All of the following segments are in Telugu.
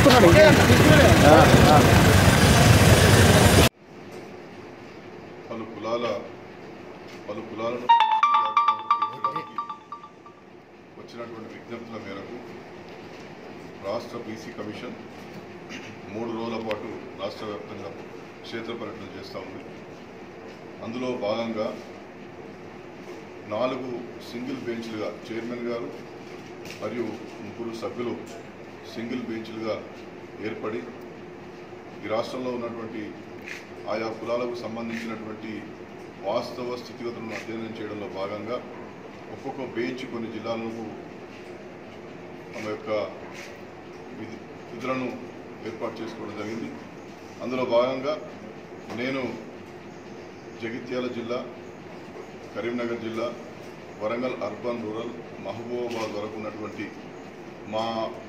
తీసుకున్నాడు ఆ, ఆ. పలు కులాల పలు కులాలను తీర్చడానికి వచ్చినటువంటి విజ్ఞప్తుల మేరకు రాష్ట్ర బీసీ కమిషన్ మూడు రోజుల పాటు రాష్ట్ర వ్యాప్తంగా క్షేత్ర పర్యటన చేస్తూ ఉంది అందులో భాగంగా నాలుగు సింగిల్ బెంచ్లుగా చైర్మన్ గారు మరియు ముగ్గురు సభ్యులు సింగిల్ బెంచ్లుగా ఏర్పడి ఈ రాష్ట్రంలో ఉన్నటువంటి ఆయా కులాలకు సంబంధించినటువంటి వాస్తవ స్థితిగతులను అధ్యయనం చేయడంలో భాగంగా ఒక్కొక్క బెంచ్ కొన్ని జిల్లాలకు తమ యొక్క విధి విధులను ఏర్పాటు చేసుకోవడం జరిగింది అందులో భాగంగా నేను జగిత్యాల జిల్లా కరీంనగర్ జిల్లా వరంగల్ అర్బన్ రూరల్ మహబూబాబాద్ వరకు ఉన్నటువంటి మా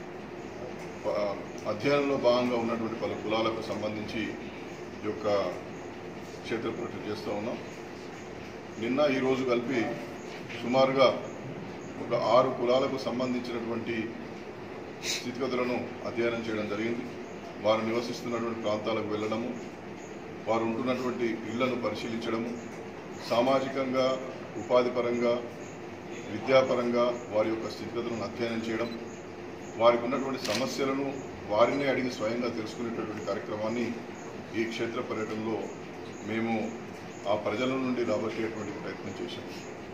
ప- అధ్యయనంలో భాగంగా ఉన్నటువంటి పలు కులాలకు సంబంధించి ఈ యొక్క క్షేత్ర పర్యటన చేస్తూ ఉన్నాం నిన్న ఈరోజు కలిపి సుమారుగా ఒక ఆరు కులాలకు సంబంధించినటువంటి స్థితిగతులను అధ్యయనం చేయడం జరిగింది వారు నివసిస్తున్నటువంటి ప్రాంతాలకు వెళ్ళడము వారు ఉంటున్నటువంటి ఇళ్లను పరిశీలించడము సామాజికంగా ఉపాధి పరంగా విద్యాపరంగా వారి యొక్క స్థితిగతులను అధ్యయనం చేయడం వారికి ఉన్నటువంటి సమస్యలను వారినే అడిగి స్వయంగా తెలుసుకునేటటువంటి కార్యక్రమాన్ని ఈ క్షేత్ర పర్యటనలో మేము ఆ ప్రజల నుండి రాబట్టేటువంటి ప్రయత్నం చేశాం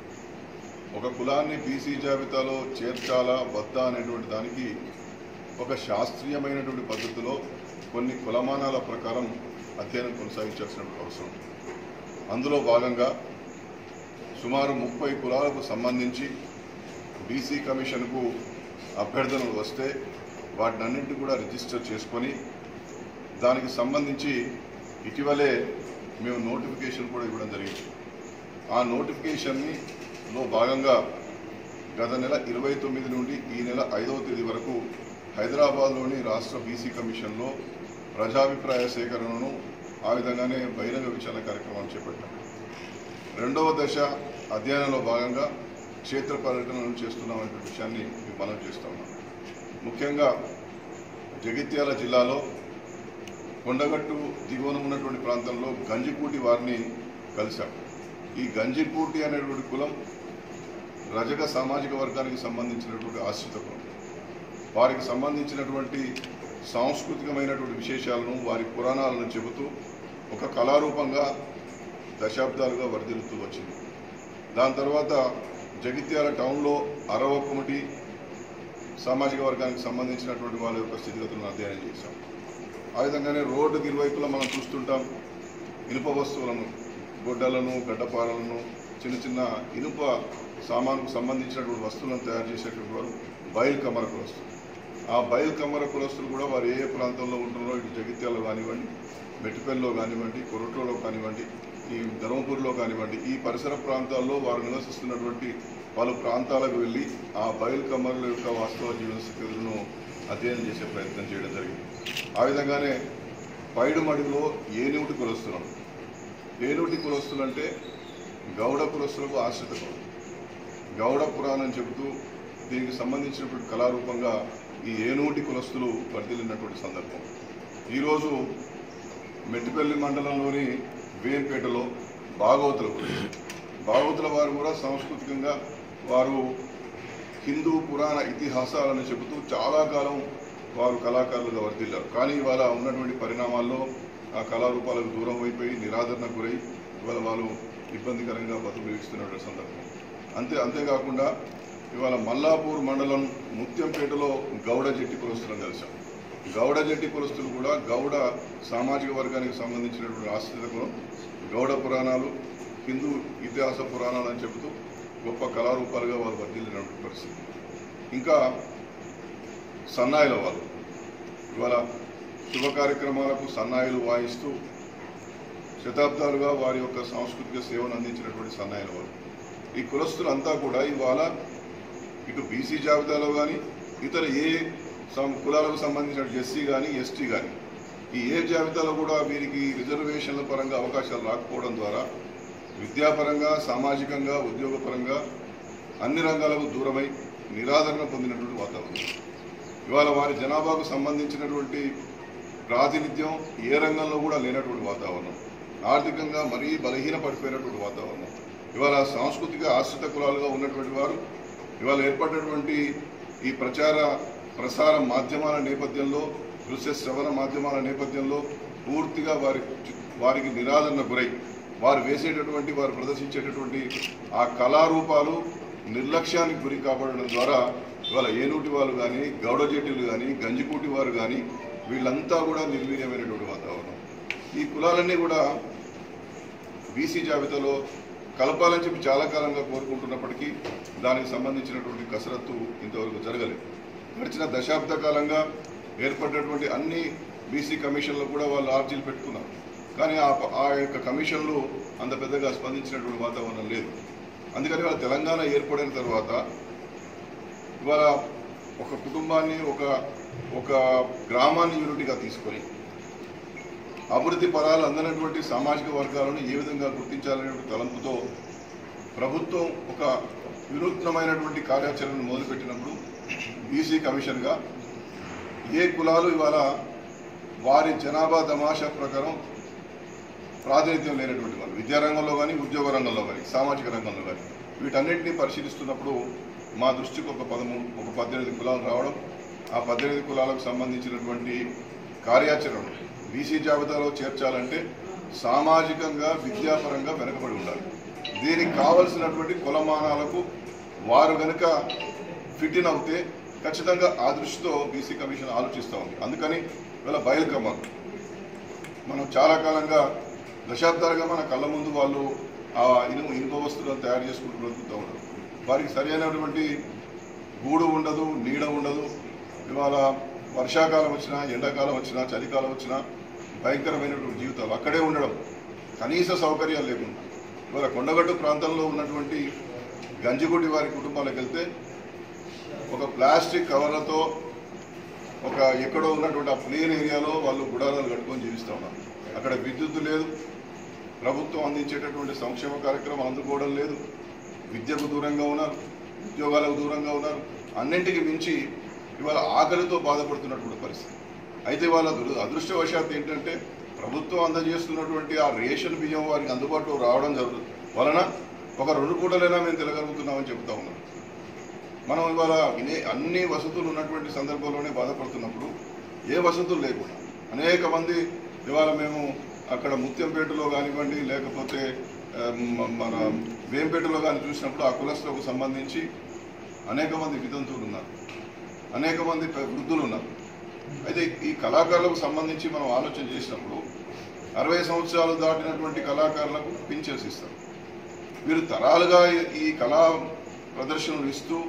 ఒక కులాన్ని బీసీ జాబితాలో చేర్చాలా వద్దా అనేటువంటి దానికి ఒక శాస్త్రీయమైనటువంటి పద్ధతిలో కొన్ని కులమానాల ప్రకారం అధ్యయనం కొనసాగించాల్సినటువంటి అవసరం ఉంది. అందులో భాగంగా సుమారు ముప్పై కులాలకు సంబంధించి బీసీ కమిషన్కు అభ్యర్థనలు వస్తే వాటినన్నింటి కూడా రిజిస్టర్ చేసుకొని దానికి సంబంధించి ఇటీవలే మేము నోటిఫికేషన్ కూడా ఇవ్వడం జరిగింది ఆ నోటిఫికేషన్ని లో భాగంగా గత నెల ఇరవై తొమ్మిది నుండి ఈ నెల ఐదవ తేదీ వరకు హైదరాబాద్లోని రాష్ట్ర బీసీ కమిషన్లో ప్రజాభిప్రాయ సేకరణను ఆ విధంగానే బహిరంగ విచారణ కార్యక్రమాన్ని చేపట్టాం రెండవ దశ అధ్యయనంలో భాగంగా క్షేత్ర పర్యటనలు చేస్తున్నామనే విషయాన్ని మీకు మనం చేస్తా ఉన్నాం ముఖ్యంగా జగిత్యాల జిల్లాలో కొండగట్టు దిగువన ఉన్నటువంటి ప్రాంతంలో గంజిపూటి వారిని కలిశాం ఈ గంజిపూటి అనేటువంటి కులం రజక సామాజిక వర్గానికి సంబంధించినటువంటి ఆశ్రిత కులం వారికి సంబంధించినటువంటి సాంస్కృతికమైనటువంటి విశేషాలను వారి పురాణాలను చెబుతూ ఒక కళారూపంగా దశాబ్దాలుగా వర్ధిల్లుతూ వచ్చింది దాని తర్వాత జగిత్యాల టౌన్లో అరవ కమిటీ సామాజిక వర్గానికి సంబంధించినటువంటి వాళ్ళ యొక్క స్థితిగతులను అధ్యయనం చేశాం ఆ విధంగానే రోడ్డుకి ఇరువైపులా మనం చూస్తుంటాం ఇనుప వస్తువులను గొడ్డలను గడ్డపారలను చిన్న చిన్న ఇనుప సామానుకు సంబంధించినటువంటి వస్తువులను తయారు చేసేటువంటి వారు బయలు కమ్మర కులస్తులు ఆ బయలు కమ్మర కులస్తులు కూడా వారు ఏ ఏ ప్రాంతంలో ఉంటున్నారో ఇటు జగిత్యాలలో కానివ్వండి మెట్టిపల్లిలో కానివ్వండి కొరట్లలో కానివ్వండి ఈ ధర్మపూర్లో కానివ్వండి ఈ పరిసర ప్రాంతాల్లో వారు నివసిస్తున్నటువంటి పలు ప్రాంతాలకు వెళ్ళి ఆ బయలు కమ్మరుల యొక్క వాస్తవ జీవన స్థితులను అధ్యయనం చేసే ప్రయత్నం చేయడం జరిగింది ఆ విధంగానే పైడుమడిలో ఏనుగుటి కులస్తున్నాం ఏనుగుటి కులస్తులు అంటే గౌడ కులస్తులకు ఆశ్రిత కులం గౌడ పురాణం చెబుతూ దీనికి సంబంధించినటువంటి కళారూపంగా ఈ ఏనూటి కులస్తులు వర్ధిల్లినటువంటి సందర్భం ఈరోజు మెట్టిపల్లి మండలంలోని వేన్పేటలో భాగవతుల గురించి భాగవతుల వారు కూడా సాంస్కృతికంగా వారు హిందూ పురాణ ఇతిహాసాలను చెబుతూ చాలా కాలం వారు కళాకారులుగా వర్ధిల్లారు కానీ ఇవాళ ఉన్నటువంటి పరిణామాల్లో ఆ కళారూపాలకు దూరం అయిపోయి నిరాదరణ గురై ఇవాళ వాళ్ళు ఇబ్బందికరంగా బతుకులు ఇస్తున్నటువంటి సందర్భం అంతే అంతేకాకుండా ఇవాళ మల్లాపూర్ మండలం ముత్యంపేటలో గౌడ జట్టి కులస్తులను కలిసాం గౌడ జట్టి కులస్తులు కూడా గౌడ సామాజిక వర్గానికి సంబంధించినటువంటి ఆశ్రిత కులం గౌడ పురాణాలు హిందూ ఇతిహాస పురాణాలు అని చెబుతూ గొప్ప కళారూపాలుగా వారు వర్ధిల్లినటువంటి పరిస్థితి ఇంకా సన్నాయిల వాళ్ళు ఇవాళ శుభ కార్యక్రమాలకు సన్నాయిలు వాయిస్తూ శతాబ్దాలుగా వారి యొక్క సాంస్కృతిక సేవను అందించినటువంటి సన్నాయిల వాళ్ళు ఈ కులస్తులంతా కూడా ఇవాళ ఇటు బీసీ జాబితాలో కానీ ఇతర ఏ సం- కులాలకు సంబంధించిన ఎస్సీ కానీ ఎస్టీ కానీ ఈ ఏ జాబితాలో కూడా వీరికి రిజర్వేషన్ల పరంగా అవకాశాలు రాకపోవడం ద్వారా విద్యాపరంగా సామాజికంగా ఉద్యోగపరంగా అన్ని రంగాలకు దూరమై నిరాదరణ పొందినటువంటి వాతావరణం ఇవాళ వారి జనాభాకు సంబంధించినటువంటి ప్రాతినిధ్యం ఏ రంగంలో కూడా లేనటువంటి వాతావరణం ఆర్థికంగా మరీ బలహీన పడిపోయినటువంటి వాతావరణం ఇవాళ సాంస్కృతిక ఆశ్రిత కులాలుగా ఉన్నటువంటి వారు ఇవాళ ఏర్పడినటువంటి ఈ ప్రచార ప్రసార మాధ్యమాల నేపథ్యంలో దృశ్య శ్రవణ మాధ్యమాల నేపథ్యంలో పూర్తిగా వారి వారికి నిరాదరణ గురై వారు వేసేటటువంటి వారు ప్రదర్శించేటటువంటి ఆ కళారూపాలు నిర్లక్ష్యానికి గురి కాబడడం ద్వారా ఇవాళ ఏనూటి వాళ్ళు కానీ గౌడజెట్టులు కానీ గంజికూటి వారు కానీ వీళ్ళంతా కూడా నిర్వీర్యమైనటువంటి వాతావరణం ఈ కులాలన్నీ కూడా బీసీ జాబితాలో కలపాలని చెప్పి చాలా కాలంగా కోరుకుంటున్నప్పటికీ దానికి సంబంధించినటువంటి కసరత్తు ఇంతవరకు జరగలేదు గడిచిన దశాబ్ద కాలంగా ఏర్పడినటువంటి అన్ని బీసీ కమిషన్లు కూడా వాళ్ళు ఆర్జీలు పెట్టుకున్నారు కానీ ఆ ఆ యొక్క కమిషన్లు అంత పెద్దగా స్పందించినటువంటి వాతావరణం లేదు అందుకని వాళ్ళ తెలంగాణ ఏర్పడిన తర్వాత ఇవాళ ఒక కుటుంబాన్ని ఒక ఒక గ్రామాన్ని యూనిట్గా తీసుకొని అభివృద్ధి పదాలు అందనటువంటి సామాజిక వర్గాలను ఏ విధంగా గుర్తించాలనే తలంపుతో ప్రభుత్వం ఒక వినూత్నమైనటువంటి కార్యాచరణను మొదలుపెట్టినప్పుడు బీసీ కమిషన్గా ఏ కులాలు ఇవాళ వారి జనాభా తమాషా ప్రకారం ప్రాతినిధ్యం లేనటువంటి వాళ్ళు విద్యారంగంలో కానీ ఉద్యోగ రంగంలో కానీ సామాజిక రంగంలో కానీ వీటన్నిటిని పరిశీలిస్తున్నప్పుడు మా దృష్టికి ఒక పదమూడు ఒక పద్దెనిమిది కులాలు రావడం ఆ పద్దెనిమిది కులాలకు సంబంధించినటువంటి కార్యాచరణ బీసీ జాబితాలో చేర్చాలంటే సామాజికంగా విద్యాపరంగా వెనకబడి ఉండాలి దీనికి కావలసినటువంటి కులమానాలకు వారు గనుక ఫిట్ ఇన్ అవుతే ఖచ్చితంగా ఆ దృష్టితో బీసీ కమిషన్ ఆలోచిస్తూ ఉంది అందుకని ఇవాళ బయలుకమ్మలు మనం చాలా కాలంగా దశాబ్దాలుగా మన కళ్ళ ముందు వాళ్ళు ఆ ఇనుము ఇనుప వస్తువులను తయారు చేసుకుంటూ బ్రతుకుతూ ఉన్నారు వారికి సరైనటువంటి గూడు ఉండదు నీడ ఉండదు ఇవాళ వర్షాకాలం వచ్చినా ఎండాకాలం వచ్చినా చలికాలం వచ్చినా భయంకరమైనటువంటి జీవితాలు అక్కడే ఉండడం కనీస సౌకర్యాలు లేకుండా ఇవాళ కొండగట్టు ప్రాంతంలో ఉన్నటువంటి గంజిగుడి వారి కుటుంబాలకు వెళ్తే ఒక ప్లాస్టిక్ కవర్లతో ఒక ఎక్కడో ఉన్నటువంటి ఆ ప్లేన్ ఏరియాలో వాళ్ళు గుడారాలు కట్టుకొని జీవిస్తూ ఉన్నారు అక్కడ విద్యుత్ లేదు ప్రభుత్వం అందించేటటువంటి సంక్షేమ కార్యక్రమం అందుకోవడం లేదు విద్యకు దూరంగా ఉన్నారు ఉద్యోగాలకు దూరంగా ఉన్నారు అన్నింటికి మించి ఇవాళ ఆకలితో బాధపడుతున్నటువంటి పరిస్థితి అయితే వాళ్ళ దుర- అదృష్టవశాత్తు ఏంటంటే ప్రభుత్వం అందజేస్తున్నటువంటి ఆ రేషన్ బియ్యం వారికి అందుబాటులో రావడం జరుగు వలన ఒక రెండు పూటలైనా మేము తినగలుగుతున్నామని చెప్తా ఉన్నాం మనం ఇవాళ ఇనే అన్ని వసతులు ఉన్నటువంటి సందర్భంలోనే బాధపడుతున్నప్పుడు ఏ వసతులు లేకుండా అనేక మంది ఇవాళ మేము అక్కడ ముత్యంపేటలో కానివ్వండి లేకపోతే ఆ, మ- మన వేంపేటలో కానీ చూసినప్పుడు ఆ కులస్తులకు సంబంధించి అనేక మంది వితంతువులు ఉన్నారు అనేక మంది పె- వృద్ధులు ఉన్నారు అయితే ఈ కళాకారులకు సంబంధించి మనం ఆలోచన చేసినప్పుడు అరవై సంవత్సరాలు దాటినటువంటి కళాకారులకు పింఛన్స్ ఇస్తారు వీరు తరాలుగా ఈ- ఈ కళా ప్రదర్శనలు ఇస్తూ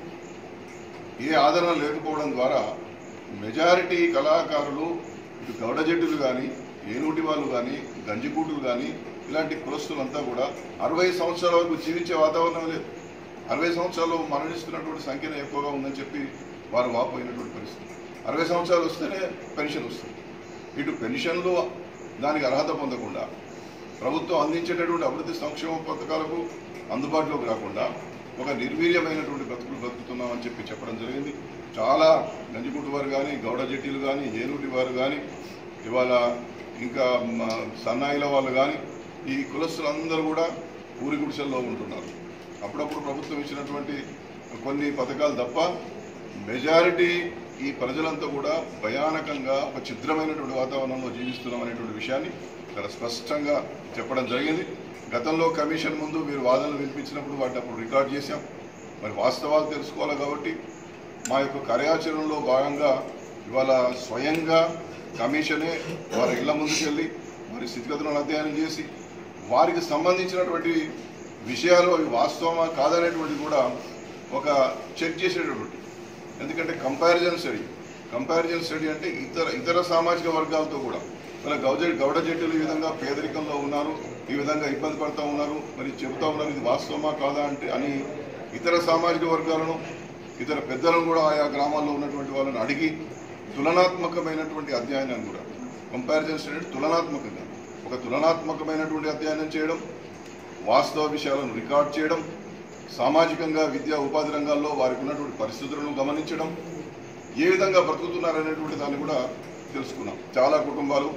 ఏ ఆదరణ లేకపోవడం ద్వారా మెజారిటీ కళాకారులు ఇటు గౌడ జట్టులు కానీ ఏనూటి వాళ్ళు కానీ గంజికూటులు కానీ ఇలాంటి కులస్తులంతా కూడా అరవై సంవత్సరాల వరకు జీవించే వాతావరణం లేదు అరవై సంవత్సరాలు మరణిస్తున్నటువంటి సంఖ్యనే ఎక్కువగా ఉందని చెప్పి వారు వాపోయినటువంటి పరిస్థితి అరవై సంవత్సరాలు వస్తేనే పెన్షన్ వస్తుంది ఇటు పెన్షన్లు దానికి అర్హత పొందకుండా ప్రభుత్వం అందించేటటువంటి అభివృద్ధి సంక్షేమ పథకాలకు అందుబాటులోకి రాకుండా ఒక నిర్వీర్యమైనటువంటి బ్రతుకులు బ్రతుకుతున్నామని చెప్పి చెప్పడం జరిగింది చాలా గంజికుట్టు వారు కానీ గౌడ జట్టీలు కానీ ఏనూటి వారు కానీ ఇవాళ ఇంకా మ, సన్నాయిల వాళ్ళు కానీ ఈ కులస్తులందరూ కూడా ఊరి గుడిసెల్లో ఉంటున్నారు అప్పుడప్పుడు ప్రభుత్వం ఇచ్చినటువంటి కొన్ని పథకాలు తప్ప మెజారిటీ ఈ ప్రజలంతా కూడా భయానకంగా ఒక ఛిద్రమైనటువంటి వాతావరణంలో జీవిస్తున్నాం అనేటువంటి విషయాన్ని చాలా స్పష్టంగా చెప్పడం జరిగింది గతంలో కమిషన్ ముందు మీరు వాదనలు వినిపించినప్పుడు వాటిని అప్పుడు రికార్డ్ చేశాం మరి వాస్తవాలు తెలుసుకోవాలి కాబట్టి మా యొక్క కార్యాచరణలో భాగంగా ఇవాళ స్వయంగా కమిషనే వారి ఇళ్ల ముందుకెళ్ళి వారి స్థితిగతులను అధ్యయనం చేసి వారికి సంబంధించినటువంటి విషయాలు అవి వాస్తవమా కాదనేటువంటిది కూడా ఒక చెక్ చేసేటటువంటి ఎందుకంటే కంపారిజన్ స్టడీ కంపారిజన్ స్టడీ అంటే ఇతర ఇతర సామాజిక వర్గాలతో కూడా మన గౌజ గౌడ జట్టులు ఈ విధంగా పేదరికంలో ఉన్నారు ఈ విధంగా ఇబ్బంది పడుతూ ఉన్నారు మరి చెబుతా ఉన్నారు ఇది వాస్తవమా కాదా అంటే అని ఇతర సామాజిక వర్గాలను ఇతర పెద్దలను కూడా ఆయా గ్రామాల్లో ఉన్నటువంటి వాళ్ళని అడిగి తులనాత్మకమైనటువంటి అధ్యయనం కూడా కంపారిజన్ స్టడీ తులనాత్మకంగా ఒక తులనాత్మకమైనటువంటి అధ్యయనం చేయడం వాస్తవ విషయాలను రికార్డ్ చేయడం సామాజికంగా విద్యా ఉపాధి రంగాల్లో వారికి ఉన్నటువంటి పరిస్థితులను గమనించడం ఏ విధంగా బ్రతుకుతున్నారనేటువంటి దాన్ని కూడా తెలుసుకున్నాం చాలా కుటుంబాలు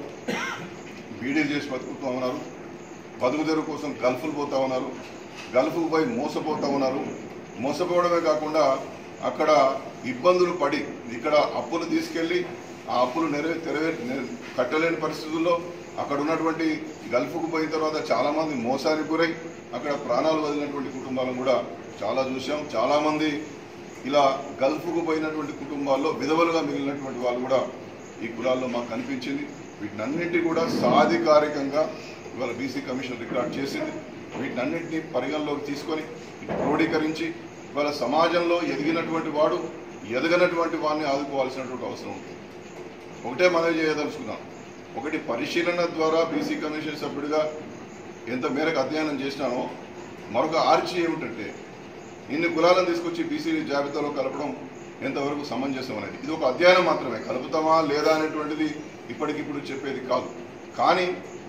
బీడీలు చేసి బతుకుతూ ఉన్నారు బతుకు తెరువు కోసం గల్ఫ్లు పోతా ఉన్నారు గల్ఫ్కు పోయి మోసపోతా ఉన్నారు మోసపోవడమే కాకుండా అక్కడ ఇబ్బందులు పడి ఇక్కడ అప్పులు తీసుకెళ్లి ఆ అప్పులు నెరవే తెరవే నె- కట్టలేని పరిస్థితుల్లో అక్కడ ఉన్నటువంటి గల్ఫ్కు పోయిన తర్వాత చాలా మంది మోసానికి గురై అక్కడ ప్రాణాలు వదిలినటువంటి కుటుంబాలను కూడా చాలా చూసాం చాలా మంది ఇలా గల్ఫ్కు పోయినటువంటి కుటుంబాల్లో విధవలుగా మిగిలినటువంటి వాళ్ళు కూడా ఈ కులాల్లో మాకు కనిపించింది వీటినన్నింటి కూడా సాధికారికంగా ఇవాళ బీసీ కమిషన్ రికార్డ్ చేసింది వీటినన్నింటినీ పరిగణలోకి తీసుకొని క్రోడీకరించి ఇవాళ సమాజంలో ఎదిగినటువంటి వాడు ఎదగనటువంటి వాడిని ఆదుకోవాల్సినటువంటి అవసరం ఉంది ఒకటే మనవి చేయదలుచుకున్నాం ఒకటి పరిశీలన ద్వారా బీసీ కమిషన్ సభ్యుడిగా ఎంత మేరకు అధ్యయనం చేసినానో మరొక ఆర్చి ఏమిటంటే ఇన్ని కులాలను తీసుకొచ్చి బీసీ జాబితాలో కలపడం ఎంతవరకు సమంజసం అనేది ఇది ఒక అధ్యయనం మాత్రమే కలుపుతామా లేదా అనేటువంటిది ఇప్పటికిప్పుడు చెప్పేది కాదు కానీ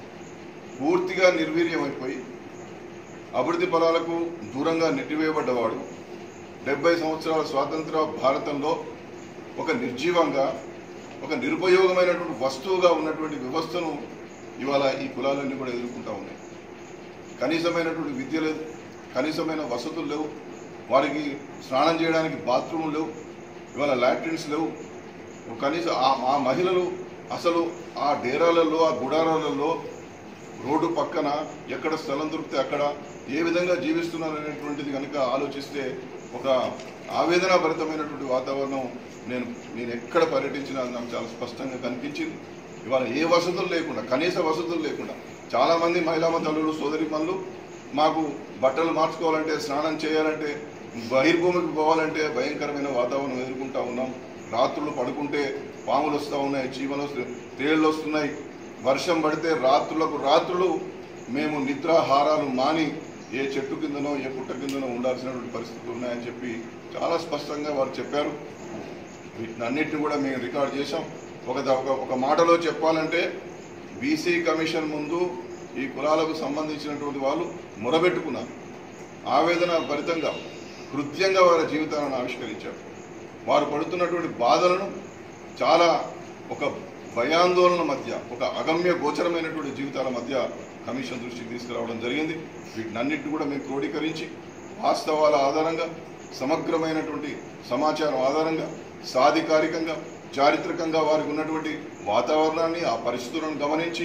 పూర్తిగా నిర్వీర్యమైపోయి అభివృద్ధి ఫలాలకు దూరంగా నెట్టివేయబడ్డవాడు డెబ్బై సంవత్సరాల స్వాతంత్ర భారతంలో ఒక నిర్జీవంగా ఒక నిరుపయోగమైనటువంటి వస్తువుగా ఉన్నటువంటి వ్యవస్థను ఇవాళ ఈ కులాలన్నీ కూడా ఎదుర్కొంటా ఉన్నాయి కనీసమైనటువంటి విద్య లేదు కనీసమైన వసతులు లేవు వారికి స్నానం చేయడానికి బాత్రూములు లేవు ఇవాళ లాట్రిన్స్ లేవు కనీసం ఆ ఆ మహిళలు అసలు ఆ డేరాలలో ఆ గుడారాలలో రోడ్డు పక్కన ఎక్కడ స్థలం దొరికితే అక్కడ ఏ విధంగా జీవిస్తున్నారు అనేటువంటిది కనుక ఆలోచిస్తే ఒక ఆవేదన భరితమైనటువంటి వాతావరణం నేను నేను ఎక్కడ పర్యటించినా అది నాకు చాలా స్పష్టంగా కనిపించింది ఇవాళ ఏ వసతులు లేకుండా కనీస వసతులు లేకుండా చాలా మంది మహిళా తల్లులు సోదరి మాకు బట్టలు మార్చుకోవాలంటే స్నానం చేయాలంటే బహిర్భూమికి పోవాలంటే భయంకరమైన వాతావరణం ఎదుర్కొంటా ఉన్నాం రాత్రులు పడుకుంటే పాములు వస్తూ ఉన్నాయి చీమలు వస్తు- తేళ్లు వస్తున్నాయి వర్షం పడితే రాత్రులకు రాత్రులు మేము నిద్రాహారాలు మాని ఏ చెట్టు కిందనో ఏ పుట్ట కిందనో ఉండాల్సినటువంటి పరిస్థితులు ఉన్నాయని చెప్పి చాలా స్పష్టంగా వారు చెప్పారు వీటినన్నిటిని కూడా మేము రికార్డ్ చేశాం ఒక ద- ఒక- ఒక మాటలో చెప్పాలంటే బీసీ కమిషన్ ముందు ఈ కులాలకు సంబంధించినటువంటి వాళ్ళు మొరబెట్టుకున్నారు ఆవేదన భరితంగా హృదయంగా వారి జీవితాలను ఆవిష్కరించారు వారు పడుతున్నటువంటి బాధలను చాలా ఒక భయాందోళన మధ్య ఒక అగమ్య గోచరమైనటువంటి జీవితాల మధ్య కమిషన్ దృష్టికి తీసుకురావడం జరిగింది వీటినన్నిటిని కూడా మేము క్రోడీకరించి వాస్తవాల ఆధారంగా సమగ్రమైనటువంటి సమాచారం ఆధారంగా సాధికారికంగా చారిత్రకంగా వారికి ఉన్నటువంటి వాతావరణాన్ని ఆ పరిస్థితులను గమనించి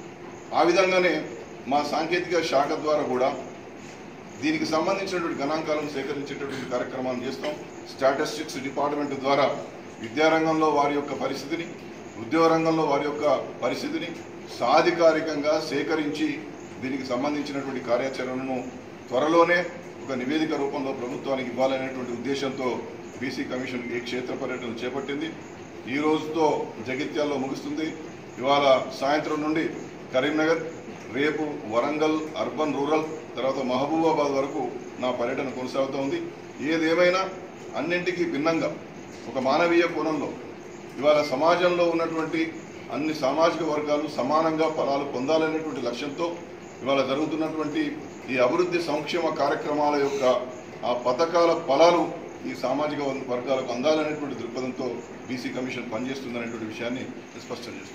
ఆ విధంగానే మా సాంకేతిక శాఖ ద్వారా కూడా దీనికి సంబంధించినటువంటి గణాంకాలను సేకరించేటటువంటి కార్యక్రమాన్ని చేస్తాం స్టాటిస్టిక్స్ డిపార్ట్మెంట్ ద్వారా విద్యారంగంలో వారి యొక్క పరిస్థితిని ఉద్యోగ రంగంలో వారి యొక్క పరిస్థితిని సాధికారికంగా సేకరించి దీనికి సంబంధించినటువంటి కార్యాచరణను త్వరలోనే ఒక నివేదిక రూపంలో ప్రభుత్వానికి ఇవ్వాలనేటువంటి ఉద్దేశంతో బీసీ కమిషన్ ఈ క్షేత్ర పర్యటన చేపట్టింది ఈ రోజుతో జగిత్యాల్లో ముగుస్తుంది ఇవాళ సాయంత్రం నుండి కరీంనగర్ రేపు వరంగల్ అర్బన్ రూరల్ తర్వాత మహబూబాబాద్ వరకు నా పర్యటన కొనసాగుతూ ఉంది ఏదేమైనా అన్నింటికీ భిన్నంగా ఒక మానవీయ కోణంలో ఇవాళ సమాజంలో ఉన్నటువంటి అన్ని సామాజిక వర్గాలు సమానంగా ఫలాలు పొందాలనేటువంటి లక్ష్యంతో ఇవాళ జరుగుతున్నటువంటి ఈ అభివృద్ధి సంక్షేమ కార్యక్రమాల యొక్క ఆ పథకాల ఫలాలు ఈ సామాజిక వర్గాలకు అందాలనేటువంటి దృక్పథంతో బీసీ కమిషన్ పనిచేస్తుందనేటువంటి విషయాన్ని స్పష్టం చేస్తుంది